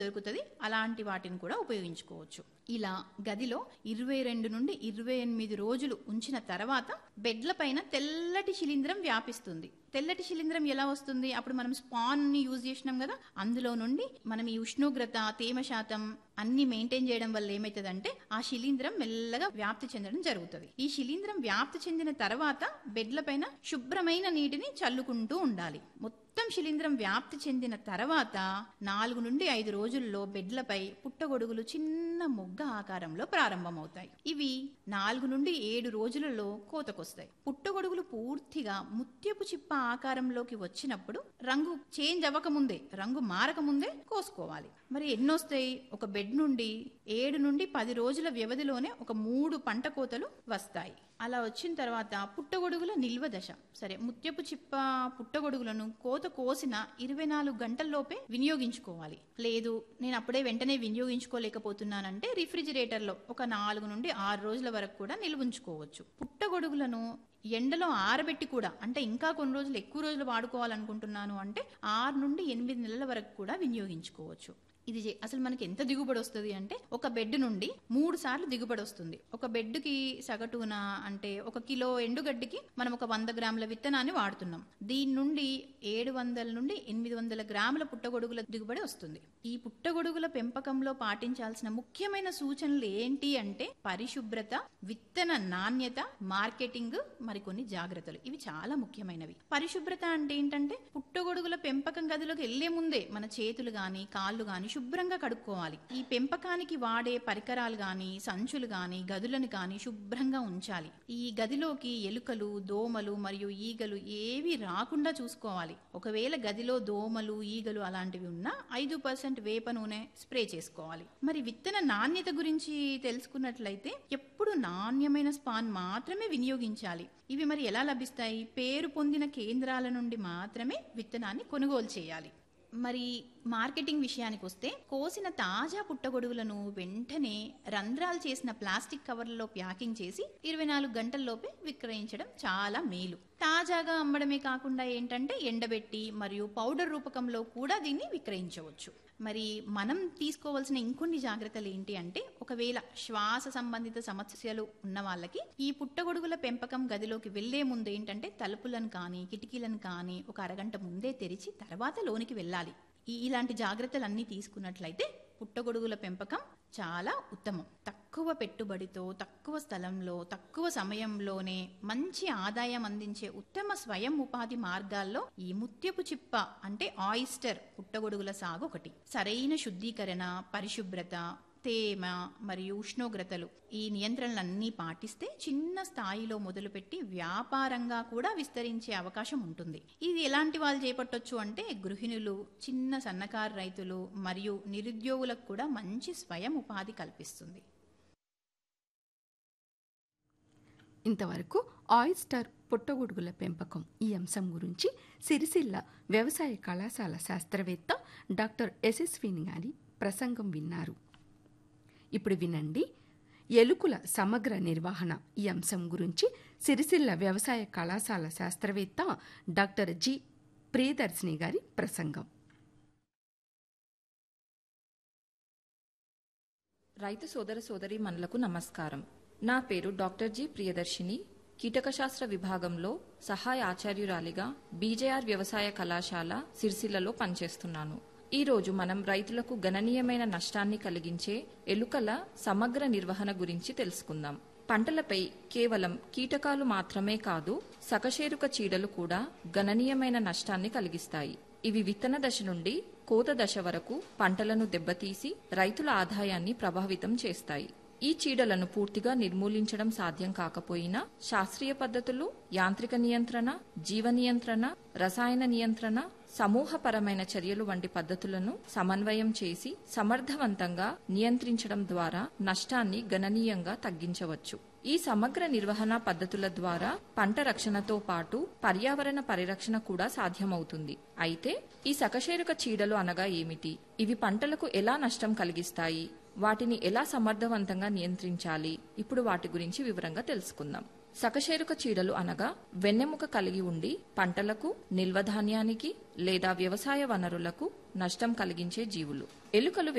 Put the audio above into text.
దొరుకుతుంది అలాంటి వాటిని కూడా ఉపయోగించుకోవచ్చు ఇలా గదిలో ఇరవై రెండు నుండి ఇరవై ఎనిమిది రోజులు ఉంచిన తర్వాత బెడ్ల పైన తెల్లటి శిలీంధ్రం వ్యాపిస్తుంది తెల్లటి శిలీంధ్రం ఎలా వస్తుంది అప్పుడు మనం స్పాన్ ని యూజ్ చేసినాం కదా అందులో నుండి మనం ఈ ఉష్ణోగ్రత తేమ శాతం అన్ని మెయింటైన్ చేయడం వల్ల ఏమవుతుందంటే ఆ శిలీంధ్రం మెల్లగా వ్యాప్తి చెందడం జరుగుతుంది ఈ శిలీంధ్రం వ్యాప్తి చెందిన తర్వాత బెడ్ల పైన శుభ్రమైన నీటిని చల్లుకుంటూ ఉండాలి మొత్తం శిలీంధ్రం వ్యాప్తి చెందిన తర్వాత నాలుగు నుండి ఐదు రోజుల్లో బెడ్లపై పుట్టగొడుగులు చిన్న మొగ్గ ఆకారంలో ప్రారంభమవుతాయి ఇవి నాలుగు నుండి ఏడు రోజులలో కోతకొస్తాయి పుట్టగొడుగులు పూర్తిగా ముత్యపు చిప్ప ఆకారంలోకి వచ్చినప్పుడు రంగు చేంజ్ అవ్వకముందే రంగు మారకముందే కోసుకోవాలి మరి ఎన్నొస్తాయి ఒక బెడ్ నుండి ఏడు నుండి పది రోజుల వ్యవధిలోనే ఒక మూడు పంట కోతలు వస్తాయి అలా వచ్చిన తర్వాత పుట్టగొడుగుల నిల్వ దశ సరే ముత్యపు చిప్ప పుట్టగొడుగులను కోత కోసిన ఇరవై నాలుగు గంటల్లోపే వినియోగించుకోవాలి లేదు నేను అప్పుడే వెంటనే వినియోగించుకోలేకపోతున్నానంటే రిఫ్రిజిరేటర్లో ఒక నాలుగు నుండి ఆరు రోజుల వరకు కూడా నిల్వుంచుకోవచ్చు పుట్టగొడుగులను ఎండలో ఆరబెట్టి కూడా అంటే ఇంకా కొన్ని రోజులు ఎక్కువ రోజులు వాడుకోవాలనుకుంటున్నాను అంటే ఆరు నుండి ఎనిమిది నెలల వరకు కూడా వినియోగించుకోవచ్చు ఇది చే- అసలు మనకి ఎంత దిగుబడి వస్తుంది అంటే ఒక బెడ్ నుండి మూడు సార్లు దిగుబడి వస్తుంది ఒక బెడ్కి సగటున అంటే ఒక కిలో ఎండుగడ్డికి మనం ఒక వంద గ్రాముల విత్తనాన్ని వాడుతున్నాం దీని నుండి ఏడు వందల నుండి ఎనిమిది వందల గ్రాముల పుట్టగొడుగుల దిగుబడి వస్తుంది ఈ పుట్టగొడుగుల పెంపకంలో పాటించాల్సిన ముఖ్యమైన సూచనలు ఏంటి అంటే పరిశుభ్రత విత్తన నాణ్యత మార్కెటింగ్ మరికొన్ని జాగ్రత్తలు ఇవి చాలా ముఖ్యమైనవి పరిశుభ్రత అంటే ఏంటంటే పుట్టగొడుగుల పెంపకం గదిలోకి వెళ్లే ముందే మన చేతులు గాని కాళ్ళు గాని శుభ్రంగా కడుక్కోవాలి ఈ పెంపకానికి వాడే పరికరాలు గాని సంచులు గాని గదులను గాని శుభ్రంగా ఉంచాలి ఈ గదిలోకి ఎలుకలు దోమలు మరియు ఈగలు ఏవి రాకుండా చూసుకోవాలి ఒకవేళ గదిలో దోమలు ఈగలు అలాంటివి ఉన్నా ఐదు పర్సెంట్ వేప నూనె స్ప్రే చేసుకోవాలి మరి విత్తన నాణ్యత గురించి తెలుసుకున్నట్లయితే ఎప్పుడు నాణ్యమైన స్పాన్ మాత్రమే వినియోగించాలి ఇవి మరి ఎలా లభిస్తాయి పేరు పొందిన కేంద్రాల నుండి మాత్రమే విత్తనాన్ని కొనుగోలు చేయాలి మరి మార్కెటింగ్ విషయానికి వస్తే కోసిన తాజా పుట్టగొడుగులను వెంటనే రంధ్రాలు చేసిన ప్లాస్టిక్ కవర్లలో ప్యాకింగ్ చేసి ఇరవై నాలుగు గంటల్లోపే విక్రయించడం చాలా మేలు తాజాగా అమ్మడమే కాకుండా ఏంటంటే ఎండబెట్టి మరియు పౌడర్ రూపకంలో కూడా దీన్ని విక్రయించవచ్చు మరి మనం తీసుకోవాల్సిన ఇంకొన్ని జాగ్రత్తలు ఏంటి అంటే ఒకవేళ శ్వాస సంబంధిత సమస్యలు ఉన్న వాళ్ళకి ఈ పుట్టగొడుగుల పెంపకం గదిలోకి వెళ్లే ముందు ఏంటంటే తలుపులను కానీ కిటికీలను కానీ ఒక అరగంట ముందే తెరిచి తర్వాత లోనికి వెళ్ళాలి ఈ ఇలాంటి జాగ్రత్తలు అన్నీ తీసుకున్నట్లయితే పుట్టగొడుగుల పెంపకం చాలా ఉత్తమం తక్కువ పెట్టుబడితో తక్కువ స్థలంలో తక్కువ సమయంలోనే మంచి ఆదాయం అందించే ఉత్తమ స్వయం ఉపాధి మార్గాల్లో ఈ ముత్యపు చిప్ప అంటే ఆయిస్టర్ పుట్టగొడుగుల సాగు ఒకటి సరైన శుద్ధీకరణ పరిశుభ్రత తేమ మరియు ఉష్ణోగ్రతలు ఈ నియంత్రణలన్నీ పాటిస్తే చిన్న స్థాయిలో మొదలుపెట్టి వ్యాపారంగా కూడా విస్తరించే అవకాశం ఉంటుంది ఇది ఎలాంటి వాళ్ళు చేపట్టొచ్చు అంటే గృహిణులు చిన్న సన్నకారు రైతులు మరియు నిరుద్యోగులకు కూడా మంచి స్వయం ఉపాధి కల్పిస్తుంది ఇంతవరకు ఆయిస్టర్ పుట్టగొడుగుల పెంపకం ఈ అంశం గురించి సిరిసిల్ల వ్యవసాయ కళాశాల శాస్త్రవేత్త డాక్టర్ యశస్విని గారి ప్రసంగం విన్నారు ఇప్పుడు వినండి ఎలుకల సమగ్ర నిర్వహణ ఈ అంశం గురించి సిరిసిల్ల వ్యవసాయ కళాశాల శాస్త్రవేత్త డాక్టర్ జి ప్రియదర్శిని గారి ప్రసంగం రైతు సోదర సోదరి మనులకు నమస్కారం నా పేరు డాక్టర్ జి ప్రియదర్శిని కీటకశాస్త్ర విభాగంలో సహాయ ఆచార్యురాలిగా బీజేఆర్ వ్యవసాయ కళాశాల సిరిసిల్లలో పనిచేస్తున్నాను ఈ రోజు మనం రైతులకు గణనీయమైన నష్టాన్ని కలిగించే ఎలుకల సమగ్ర నిర్వహణ గురించి తెలుసుకుందాం పంటలపై కేవలం కీటకాలు మాత్రమే కాదు సకశేరుక చీడలు కూడా గణనీయమైన నష్టాన్ని కలిగిస్తాయి ఇవి విత్తన దశ నుండి కోత దశ వరకు పంటలను దెబ్బతీసి రైతుల ఆదాయాన్ని ప్రభావితం చేస్తాయి ఈ చీడలను పూర్తిగా నిర్మూలించడం సాధ్యం కాకపోయినా శాస్త్రీయ పద్ధతులు యాంత్రిక నియంత్రణ జీవ నియంత్రణ రసాయన నియంత్రణ సమూహపరమైన చర్యలు వంటి పద్ధతులను సమన్వయం చేసి సమర్థవంతంగా నియంత్రించడం ద్వారా నష్టాన్ని గణనీయంగా తగ్గించవచ్చు ఈ సమగ్ర నిర్వహణ పద్ధతుల ద్వారా పంట రక్షణతో పాటు పర్యావరణ పరిరక్షణ కూడా సాధ్యమవుతుంది అయితే ఈ సకశేరుక చీడలు అనగా ఏమిటి ఇవి పంటలకు ఎలా నష్టం కలిగిస్తాయి వాటిని ఎలా సమర్థవంతంగా నియంత్రించాలి ఇప్పుడు వాటి గురించి వివరంగా తెలుసుకుందాం సకశేరుక చీడలు అనగా వెన్నెముక కలిగి ఉండి పంటలకు నిల్వ ధాన్యానికి లేదా వ్యవసాయ వనరులకు నష్టం కలిగించే జీవులు ఎలుకలు